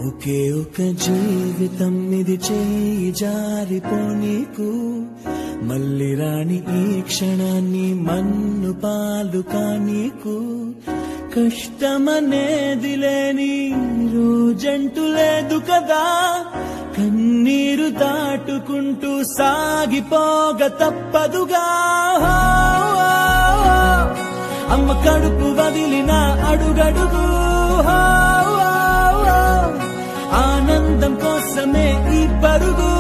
ఒకే ఒక జీవితం ఇది చేయి జారిపోనీకు మళ్ళీ రాని ఈ క్షణాన్ని మన్ను పాలు కానీకు కష్టమనేది లేని రోజంటూ లేదు కదా కన్నీరు దాటుకుంటూ సాగిపోగ తప్పదుగా అమ్మ కడుపు వదిలిన అడుగడుగు ఆనందం కోసమే ఈ పరుగు